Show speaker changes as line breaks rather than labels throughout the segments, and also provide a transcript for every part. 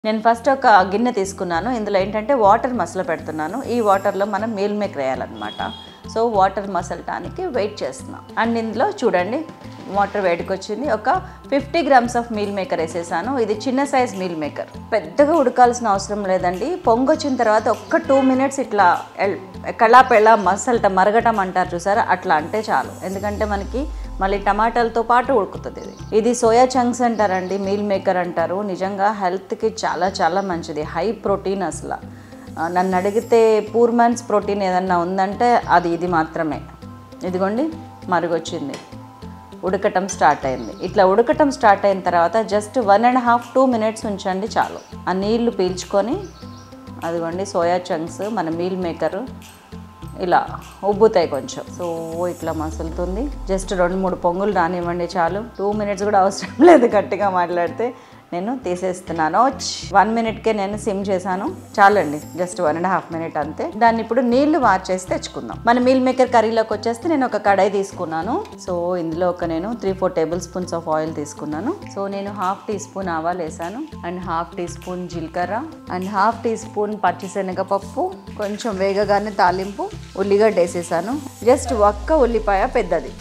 నేను ఫస్ట్ ఒక గిన్నె తీసుకున్నాను ఇందులో ఏంటంటే వాటర్ మసలు పెడుతున్నాను ఈ వాటర్లో మనం మీల్ మేక్ వేయాలన్నమాట సో వాటర్ మసలటానికి వెయిట్ చేస్తున్నాం అండ్ ఇందులో చూడండి వాటర్ వేడికి వచ్చింది ఒక fifty grams of meal maker వేసేసాను ఇది చిన్న సైజ్ మీల్ మేకర్ పెద్దగా ఉడకాల్సిన అవసరం లేదండి పొంగొచ్చిన తర్వాత ఒక్క టూ మినిట్స్ ఇట్లా ఎల్- కళా పెళ్ళ మసలట మరగటం అంటారు చూసారా అట్లా అంటే చాలు ఎందుకంటే మనకి మళ్ళీ టమాటాలతో పాటు ఉడుకుతుంది ఇది ఇది సోయా చంక్స్ అంటారండి మీల్ మేకర్ అంటారు నిజంగా హెల్త్కి చాలా చాలా మంచిది హై ప్రోటీన్ అసలు ఆ, నన్ను అడిగితే పూర్ మ్యాన్స్ ప్రోటీన్ ఏదన్నా ఉందంటే అది ఇది మాత్రమే ఇదిగోండి మరుగొచ్చింది ఉడకటం స్టార్ట్ అయింది ఇట్లా ఉడకటం స్టార్ట్ అయిన తర్వాత just one and half two minutes ఉంచండి చాలు ఆ నీళ్లు పీల్చుకొని అదిగోండి సోయా చంక్స్ మన మీల్ మేకరు ఇలా ఉబ్బుతాయి కొంచెం సో ఇట్లా మసులుతుంది జస్ట్ రెండు మూడు పొంగులు రానివ్వండి చాలు టూ మినిట్స్ కూడా అవసరం లేదు గట్టిగా మాట్లాడితే నేను తీసేస్తున్నాను వన్ మినిట్కే నేను సిమ్ చేశాను చాలండి just one and half minute అంతే దాన్ని ఇప్పుడు నీళ్లు వార్చేసి తెచ్చుకుందాం మన మీల్ మేకర్ కర్రీలోకి వచ్చేస్తే నేను ఒక కడాయి తీసుకున్నాను సో ఇందులో ఒక నేను three four tablespoons of oil తీసుకున్నాను సో నేను హాఫ్ టీ స్పూన్ ఆవాలు వేసాను అండ్ హాఫ్ టీ స్పూన్ జీలకర్ర అండ్ హాఫ్ టీ స్పూన్ పచ్చిశనగపప్పు కొంచెం వేగగానే తాలింపు ఉల్లిగడ్డ వేసేసాను జస్ట్ ఒక్క ఉల్లిపాయ పెద్దది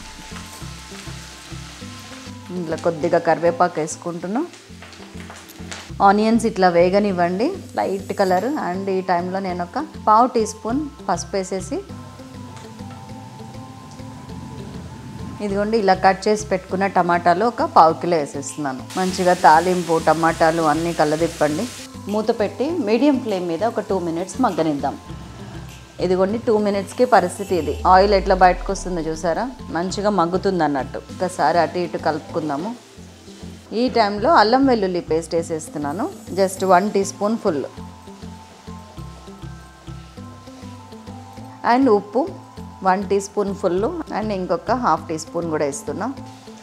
ఇందులో కొద్దిగా కరివేపాకు వేసుకుంటున్నాం ఆనియన్స్ ఇట్లా వేగనివ్వండి లైట్ కలర్ అండ్ ఈ టైంలో నేను ఒక పావు టీ స్పూన్ పసుపు వేసేసి ఇదిగోండి ఇలా కట్ చేసి పెట్టుకున్న టమాటాలు ఒక పావు కిలో వేసేస్తున్నాను మంచిగా తాలింపు టమాటాలు అన్నీ కలదిప్పండి మూత పెట్టి మీడియం ఫ్లేమ్ మీద ఒక టూ మినిట్స్ మగ్గనిద్దాం ఇదిగోండి టూ మినిట్స్కి పరిస్థితి ఇది ఆయిల్ ఎట్లా బయటకు వస్తుందో చూసారా మంచిగా మగ్గుతుంది అన్నట్టు ఒకసారి అటు ఇటు కలుపుకుందాము ఈ టైంలో అల్లం వెల్లుల్లి పేస్ట్ వేసేస్తున్నాను just one teaspoon full and ఉప్పు one teaspoon full and ఇంకొక హాఫ్ టీ స్పూన్ కూడా వేస్తున్నాం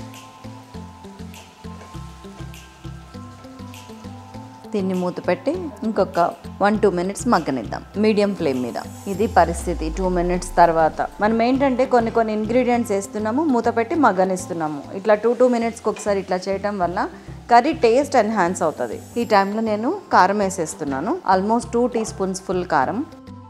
దీన్ని మూత పెట్టి ఇంకొక వన్ టూ మినిట్స్ మగ్గనిద్దాం మీడియం ఫ్లేమ్ మీద ఇది పరిస్థితి టూ మినిట్స్ తర్వాత మనం ఏంటంటే కొన్ని కొన్ని ఇంగ్రీడియంట్స్ వేస్తున్నాము మూత పెట్టి మగ్గనిస్తున్నాము ఇట్లా టూ టూ మినిట్స్కి ఒకసారి ఇట్లా చేయటం వల్ల కర్రీ టేస్ట్ ఎన్హాన్స్ అవుతుంది ఈ టైంలో నేను కారం వేసేస్తున్నాను almost two teaspoons full కారం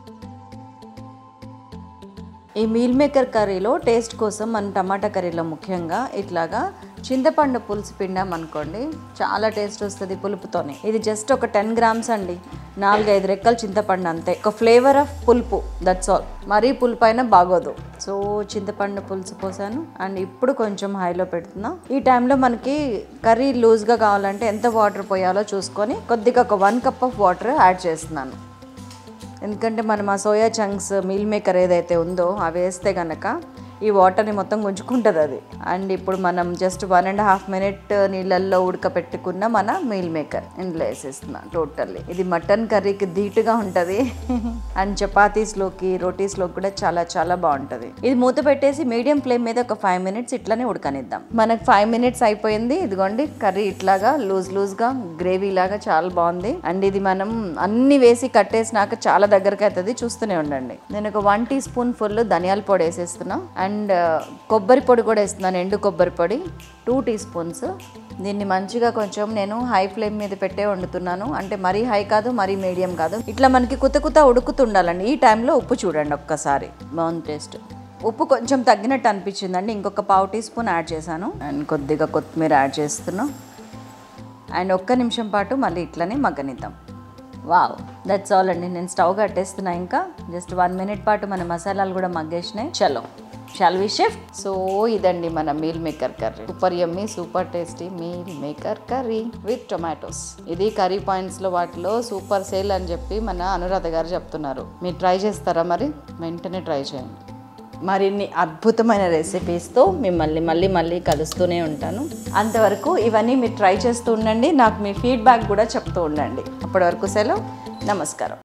ఈ మీల్ మేకర్ కర్రీలో టేస్ట్ కోసం మనం టమాటా కర్రీలో ముఖ్యంగా ఇట్లాగా చింతపండు పులుసు పిండాం అనుకోండి చాలా టేస్ట్ వస్తుంది పులుపుతోనే ఇది జస్ట్ ఒక టెన్ గ్రామ్స్ అండి నాలుగైదు రెక్కలు చింతపండు అంతే ఒక ఫ్లేవర్ ఆఫ్ పులుపు దట్స్ ఆల్ మరీ పులుపు అయినా బాగోదు సో చింతపండు పులుసు పోసాను అండ్ ఇప్పుడు కొంచెం హైలో పెడుతున్నా ఈ టైంలో మనకి కర్రీ లూజ్గా కావాలంటే ఎంత వాటర్ పోయాలో చూసుకొని కొద్దిగా ఒక one cup of water add చేస్తున్నాను ఎందుకంటే మనం ఆ సోయా చంక్స్ మీల్ మేకర్ ఏదైతే ఉందో అవి వేస్తే కనుక ఈ వాటర్ని మొత్తం గుంజుకుంటుంది అది అండ్ ఇప్పుడు మనం just one and half minute నీళ్ళల్లో ఉడకపెట్టుకున్న మన మీల్ మేకర్ ఇందులో వేసేస్తున్నా టోటల్లీ ఇది మటన్ కర్రీకి ధీటుగా ఉంటుంది అండ్ చపాతీస్లోకి రోటీస్లోకి కూడా చాలా చాలా బాగుంటుంది ఇది మూత పెట్టేసి మీడియం ఫ్లేమ్ మీద ఒక ఫైవ్ మినిట్స్ ఇట్లానే ఉడకనిద్దాం మనకు ఫైవ్ మినిట్స్ అయిపోయింది ఇదిగోండి కర్రీ ఇట్లాగా లూజ్ లూజ్గా గ్రేవీ లాగా చాలా బాగుంది అండ్ ఇది మనం అన్ని వేసి కట్టేసినాక చాలా దగ్గరకు అవుతుంది చూస్తూనే ఉండండి నేను ఒక వన్ టీ స్పూన్ ఫుల్ ధనియాల పొడి వేసేస్తున్నా అండ్ కొబ్బరి పొడి కూడా వేస్తున్నాను ఎండు కొబ్బరి పొడి టూ టీ స్పూన్స్ దీన్ని మంచిగా కొంచెం నేను హై ఫ్లేమ్ మీద పెట్టే వండుతున్నాను అంటే మరీ హై కాదు మరీ మీడియం కాదు ఇట్లా మనకి కుత కుత ఉడుకుతుండాలండి ఈ టైంలో ఉప్పు చూడండి ఒక్కసారి బాగుంది టేస్ట్ ఉప్పు కొంచెం తగ్గినట్టు అనిపించిందండి ఇంకొక పావు టీ స్పూన్ యాడ్ చేశాను అండ్ కొద్దిగా కొత్తిమీర యాడ్ చేస్తున్నాం అండ్ ఒక్క నిమిషం పాటు మళ్ళీ ఇట్లనే మగ్గనిద్దాం వావ్ దట్స్ ఆల్ అండి నేను స్టవ్ కట్టేస్తున్నా ఇంకా జస్ట్ వన్ మినిట్ పాటు మన మసాలాలు కూడా మగ్గేసినాయి చలో షాల్ వి షిఫ్ట్ సో ఇదండి మన meal maker curry super yummy super tasty meal maker curry with tomatoes ఇది కర్రీ పాయింట్స్లో వాటిలో సూపర్ సేల్ అని చెప్పి మన అనురాధ గారు చెప్తున్నారు మీరు ట్రై చేస్తారా మరి వెంటనే ట్రై చేయండి మరిన్ని అద్భుతమైన రెసిపీస్తో మిమ్మల్ని మళ్ళీ మళ్ళీ కలుస్తూనే ఉంటాను అంతవరకు ఇవన్నీ మీరు ట్రై చేస్తూ ఉండండి నాకు మీ ఫీడ్బ్యాక్ కూడా చెప్తూ ఉండండి అప్పటి వరకు సెలవు నమస్కారం